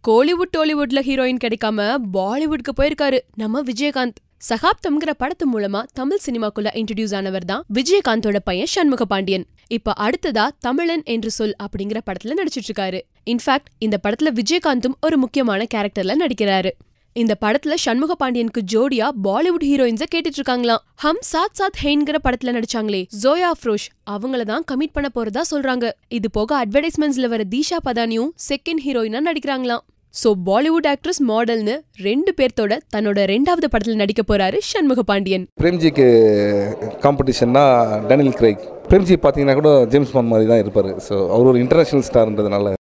Kollywood டோலிவுட்ல heroine கிடைக்காம பாலிவுட்க்கு போயிருக்காரு நம்ம விஜயகாந்த் சகாப்தம்ங்கிற படத்து மூலமா தமிழ் சினிமாக்குள்ள இன்ட்ரடியூஸ் ஆனவர் தான் விஜயகாந்தோட பையன் சண்முக பாண்டியன் இப்ப அடுத்ததா தமிழன் என்று சொல் அப்படிங்கிற படத்துல நடிச்சிட்டு இருக்காரு இன்ஃபேக்ட் இந்த படத்துல விஜயகாந்தும் ஒரு முக்கியமான கேரக்டர்ல நடிக்கிறாரு இந்த படத்துல சண்முக பாண்டியனுக்கு ஜோடியா பாலிவுட் ஹீரோயின்ஸ கேட்டுட்டு இருக்காங்களாம் ஹம் சாத் சாத் ஹெய்ன்கிற படத்துல நடிச்சாங்களே ஜோயா அஃப்ரோஷ் அவங்கள தான் கமிட் பண்ண போறதா சொல்றாங்க இது போக அட்வர்டைஸ்மெண்ட்ஸ்ல வர தீஷா பதானியும் செகண்ட் ஹீரோயினா நடிக்கிறாங்களாம் சோ பாலிவுட் ஆக்ட்ரஸ் மாடல்னு ரெண்டு பேர்த்தோட தன்னோட ரெண்டாவது படத்துல நடிக்க போறாரு சண்முக பாண்டியன் பிரேம்ஜிக்கு காம்படிஷன்னா டேனியல் கிரைக் பிரேம்ஜி பார்த்தீங்கன்னா கூட ஜேம்ஸ் பாண்ட் மாதிரி தான் இருப்பார் ஸோ அவர் ஒரு இன்டர்நேஷனல் ஸ்டார்ன்றதுனால